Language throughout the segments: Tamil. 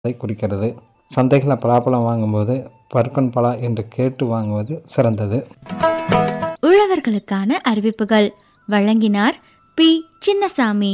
அதை குறிக்கிறது சந்தைகளில் பலாப்பழம் வாங்கும்போது பருக்கன் பலா என்று கேட்டு வாங்குவது சிறந்தது உழவர்களுக்கான அறிவிப்புகள் வழங்கினார் பி சின்னசாமி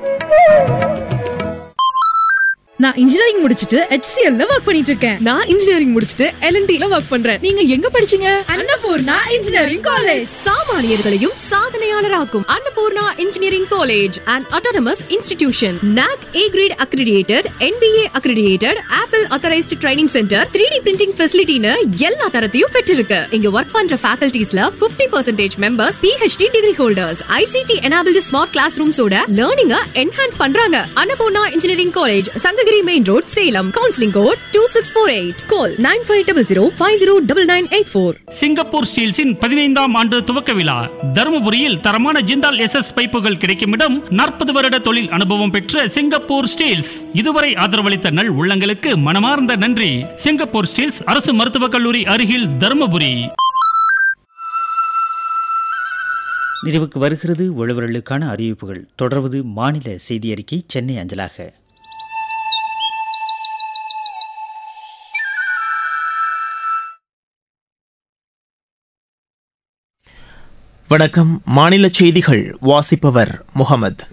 நான் இன்ஜினியரிங் முடிச்சிட்டு HCL ல ஒர்க் பண்ணிட்டு இருக்கேன் நான் இன்ஜினியரிங் முடிச்சிட்டு எல்என்டி ல ஒர்க் பண்றேன் நீங்க எங்க படிச்சீங்க அன்னபூர்ணா இன்ஜினியரிங் காலேஜ் சாமானியர்களையும் சாதனையாளராக்கும் Annapoorna engineering college and autonomous institution NAC A grade accredited NBA accredited Apple authorized training center three D printing ஃபெசிலிட்டின்னு எல்லா தரத்தையும் பெற்றிருக்கு இங்க ஒர்க் பண்ற ஃபேக்கல்டிஸ்ல 50% percentage members PhD degree holders ICT enabled smart class ரூம்ஸோட லேர்னிங்க என்ஹான்ஸ் பண்றாங்க Annapoorna engineering college Sankagiri main road Salem counselling code two six four eight call nine five double zero five zero double nine eight four Singapore ஸ்டீல்ஸின் பதினைந்தாம் ஆண்டு துவக்க விழா தருமபுரியில் தரமான ஜிந்தால் எஸ் எஸ் பைப்புகள் கிடைக்கும் இடம் நாற்பது வருட தொழில் அனுபவம் பெற்ற சிங்கப்பூர் ஸ்டீல்ஸ் இதுவரை ஆதரவளித்த நல் உள்ளங்களுக்கு மனமார்ந்த நன்றி சிங்கப்பூர் ஸ்டீல்ஸ் அரசு மருத்துவக் கல்லூரி அருகில் தருமபுரி நிறைவுக்கு வருகிறது உழவர்களுக்கான அறிவிப்புகள் தொடர்வது மாநில செய்தி அறிக்கை சென்னை அஞ்சலாக வணக்கம் மாநில செய்திகள் வாசிப்பவர் முகமது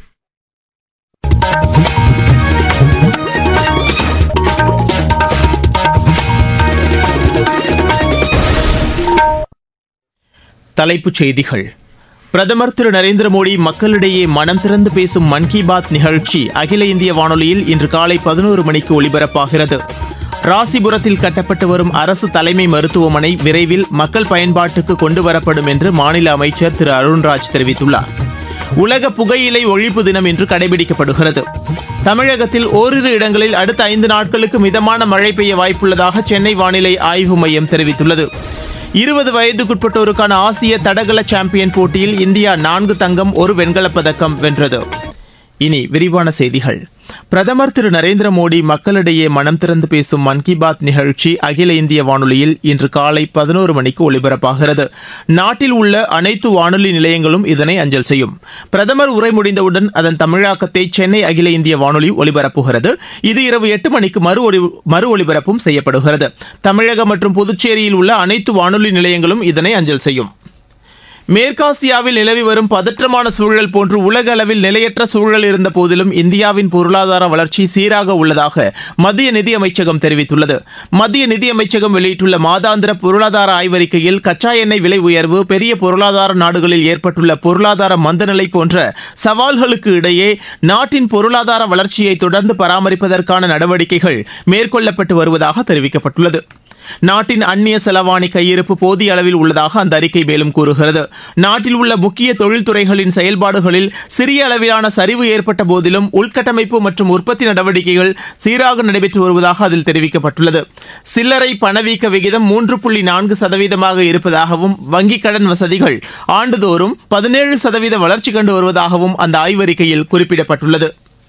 தலைப்புச் செய்திகள் பிரதமர் திரு நரேந்திர மோடி மக்களிடையே மனம் திறந்து பேசும் மன் கி பாத் நிகழ்ச்சி அகில இந்திய வானொலியில் இன்று காலை பதினோரு மணிக்கு ஒலிபரப்பாகிறது ராசிபுரத்தில் கட்டப்பட்டு வரும் அரசு தலைமை மருத்துவமனை விரைவில் மக்கள் பயன்பாட்டுக்கு கொண்டு வரப்படும் என்று மாநில அமைச்சர் திரு அருண்ராஜ் தெரிவித்துள்ளார் உலக புகையிலை ஒழிப்பு தினம் இன்று கடைபிடிக்கப்படுகிறது தமிழகத்தில் ஓரிரு இடங்களில் அடுத்த ஐந்து நாட்களுக்கு மிதமான மழை பெய்ய வாய்ப்புள்ளதாக சென்னை வானிலை ஆய்வு மையம் தெரிவித்துள்ளது இருபது வயதுக்குட்பட்டோருக்கான ஆசிய தடகள சாம்பியன் போட்டியில் இந்தியா நான்கு தங்கம் ஒரு வெண்கலப் பதக்கம் வென்றது இனி விரிவான செய்திகள் பிரதமர் திரு நரேந்திர மோடி மக்களிடையே மனம் திறந்து பேசும் மன் கி பாத் நிகழ்ச்சி அகில இந்திய வானொலியில் இன்று காலை பதினோரு மணிக்கு ஒலிபரப்பாகிறது நாட்டில் உள்ள அனைத்து வானொலி நிலையங்களும் இதனை அஞ்சல் செய்யும் பிரதமர் உரை முடிந்தவுடன் அதன் தமிழாக்கத்தை சென்னை அகில இந்திய வானொலி ஒலிபரப்புகிறது இது இரவு எட்டு மணிக்கு மறு ஒலி மறு ஒலிபரப்பும் செய்யப்படுகிறது தமிழகம் மற்றும் புதுச்சேரியில் உள்ள அனைத்து வானொலி நிலையங்களும் இதனை அஞ்சல் செய்யும் மேற்காசியாவில் நிலவி வரும் பதற்றமான சூழல் போன்று உலக அளவில் நிலையற்ற சூழல் இருந்த போதிலும் இந்தியாவின் பொருளாதார வளர்ச்சி சீராக உள்ளதாக மத்திய நிதியமைச்சகம் தெரிவித்துள்ளது மத்திய நிதியமைச்சகம் வெளியிட்டுள்ள மாதாந்திர பொருளாதார ஆய்வறிக்கையில் கச்சா எண்ணெய் விலை உயர்வு பெரிய பொருளாதார நாடுகளில் ஏற்பட்டுள்ள பொருளாதார மந்தநிலை போன்ற சவால்களுக்கு இடையே நாட்டின் பொருளாதார வளர்ச்சியை தொடர்ந்து பராமரிப்பதற்கான நடவடிக்கைகள் மேற்கொள்ளப்பட்டு வருவதாக தெரிவிக்கப்பட்டுள்ளது நாட்டின் அந்நிய செலவாணி கையிருப்பு போதிய அளவில் உள்ளதாக அந்த அறிக்கை மேலும் கூறுகிறது நாட்டில் உள்ள முக்கிய தொழில்துறைகளின் செயல்பாடுகளில் சிறிய அளவிலான சரிவு ஏற்பட்ட போதிலும் உள்கட்டமைப்பு மற்றும் உற்பத்தி நடவடிக்கைகள் சீராக நடைபெற்று வருவதாக அதில் தெரிவிக்கப்பட்டுள்ளது சில்லறை பணவீக்க விகிதம் மூன்று புள்ளி நான்கு சதவீதமாக இருப்பதாகவும் வங்கிக் கடன் வசதிகள் ஆண்டுதோறும் பதினேழு சதவீத வளர்ச்சி கண்டு வருவதாகவும் அந்த ஆய்வறிக்கையில் குறிப்பிடப்பட்டுள்ளது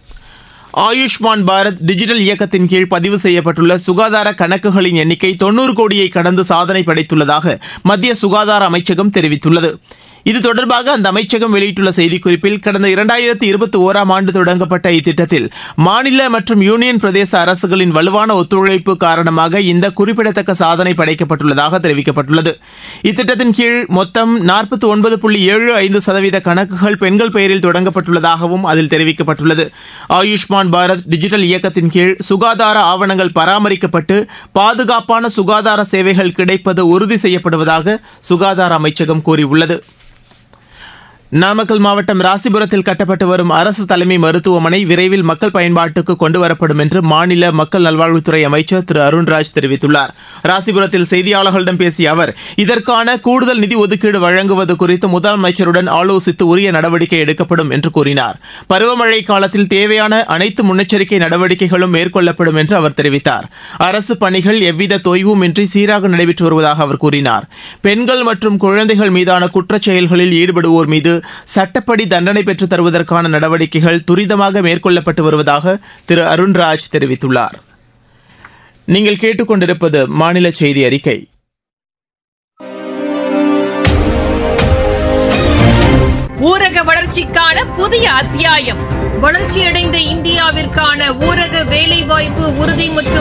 ஆயுஷ்மான் பாரத் டிஜிட்டல் இயக்கத்தின் கீழ் பதிவு செய்யப்பட்டுள்ள சுகாதார கணக்குகளின் எண்ணிக்கை தொண்ணூறு கோடியை கடந்து சாதனை படைத்துள்ளதாக மத்திய சுகாதார அமைச்சகம் தெரிவித்துள்ளது இது தொடர்பாக அந்த அமைச்சகம் வெளியிட்டுள்ள செய்திக்குறிப்பில் கடந்த இரண்டாயிரத்தி இருபத்தி ஓராம் ஆண்டு தொடங்கப்பட்ட இத்திட்டத்தில் மாநில மற்றும் யூனியன் பிரதேச அரசுகளின் வலுவான ஒத்துழைப்பு காரணமாக இந்த குறிப்பிடத்தக்க சாதனை படைக்கப்பட்டுள்ளதாக தெரிவிக்கப்பட்டுள்ளது இத்திட்டத்தின் கீழ் மொத்தம் நாற்பத்தி ஒன்பது புள்ளி ஏழு ஐந்து சதவீத கணக்குகள் பெண்கள் பெயரில் தொடங்கப்பட்டுள்ளதாகவும் அதில் தெரிவிக்கப்பட்டுள்ளது ஆயுஷ்மான் பாரத் டிஜிட்டல் இயக்கத்தின் கீழ் சுகாதார ஆவணங்கள் பராமரிக்கப்பட்டு பாதுகாப்பான சுகாதார சேவைகள் கிடைப்பது உறுதி செய்யப்படுவதாக சுகாதார அமைச்சகம் கூறியுள்ளது நாமக்கல் மாவட்டம் ராசிபுரத்தில் கட்டப்பட்டு வரும் அரசு தலைமை மருத்துவமனை விரைவில் மக்கள் பயன்பாட்டுக்கு கொண்டு வரப்படும் என்று மாநில மக்கள் நல்வாழ்வுத்துறை அமைச்சர் திரு அருண்ராஜ் தெரிவித்துள்ளார் ராசிபுரத்தில் செய்தியாளர்களிடம் பேசிய அவர் இதற்கான கூடுதல் நிதி ஒதுக்கீடு வழங்குவது குறித்து முதலமைச்சருடன் ஆலோசித்து உரிய நடவடிக்கை எடுக்கப்படும் என்று கூறினார் பருவமழை காலத்தில் தேவையான அனைத்து முன்னெச்சரிக்கை நடவடிக்கைகளும் மேற்கொள்ளப்படும் என்று அவர் தெரிவித்தார் அரசு பணிகள் எவ்வித தொய்வுமின்றி சீராக நடைபெற்று வருவதாக அவர் கூறினார் பெண்கள் மற்றும் குழந்தைகள் மீதான குற்றச் செயல்களில் ஈடுபடுவோர் மீது சட்டப்படி தண்டனை பெற்றுத் தருவதற்கான நடவடிக்கைகள் துரிதமாக மேற்கொள்ளப்பட்டு வருவதாக திரு அருண்ராஜ் தெரிவித்துள்ளார் நீங்கள் கேட்டுக்கொண்டிருப்பது மாநில செய்தி அறிக்கை ஊரக வளர்ச்சிக்கான புதிய அத்தியாயம் வளர்ச்சியடைந்த இந்தியாவிற்கான ஊரக வேலைவாய்ப்பு உறுதி மற்றும்